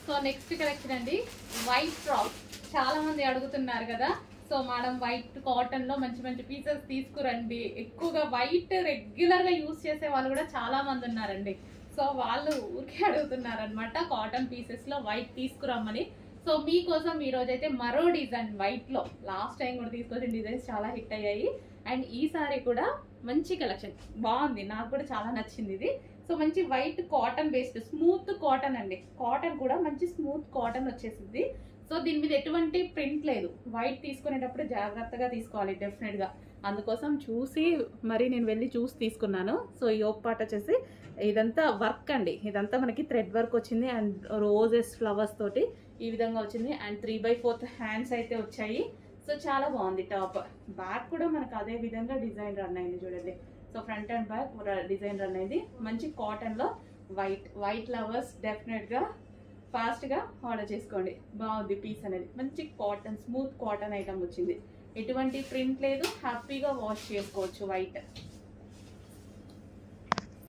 so next collection అండి white frock చాలా మంది అడుగుతున్నారు కదా సో మేడం వైట్ కాటన్ లో మంచి మంచి పీసెస్ తీసుకురండి ఎక్కువగా వైట్ రెగ్యులర్ గా యూస్ చేసే వాళ్ళు కూడా చాలా మంది ఉన్నారండి సో వాళ్ళు ఊరికే అడుగుతున్నారు అనమాట కాటన్ పీసెస్ లో వైట్ తీసుకురమ్మని సో మీకోసం ఈ రోజు అయితే మరో డిజైన్ వైట్ లో లాస్ట్ టైం కూడా తీసుకొచ్చిన డిజైన్స్ చాలా హిట్ అయ్యాయి అండ్ ఈసారి కూడా మంచి కలెక్షన్ బాగుంది నాకు కూడా చాలా నచ్చింది ఇది సో మంచి white cotton based smooth cotton అండి కాటన్ కూడా మంచి స్మూత్ కాటన్ వచ్చేసింది సో దీని మీద ఎటువంటి ప్రింట్ లేదు వైట్ తీసుకునేటప్పుడు జాగ్రత్తగా తీసుకోవాలి డెఫినెట్ గా అందుకోసం చూసి మరి నేను వెళ్ళి చూసి తీసుకున్నాను సో ఈ యోగ్ పార్ట్ వచ్చేసి ఇదంతా వర్క్ అండి ఇదంతా మనకి థ్రెడ్ వర్క్ వచ్చింది అండ్ రోజెస్ ఫ్లవర్స్ తోటి ఈ విధంగా వచ్చింది and three by fourth hands అయితే వచ్చాయి సో చాలా బాగుంది టాప్ బ్యాక్ కూడా మనకు అదే విధంగా డిజైన్ రన్ అయింది చూడండి so front and back design run అయింది మంచి కాటన్ లో వైట్ వైట్ లవర్స్ డెఫినెట్ గా ఫాస్ట్ గా ఆర్డర్ చేసుకోండి బాగుంది పీస్ అనేది మంచి కాటన్ స్మూత్ కాటన్ ఐటమ్ వచ్చింది ఎటువంటి ప్రింట్ లేదు హ్యాపీగా వాష్ చేసుకోవచ్చు వైట్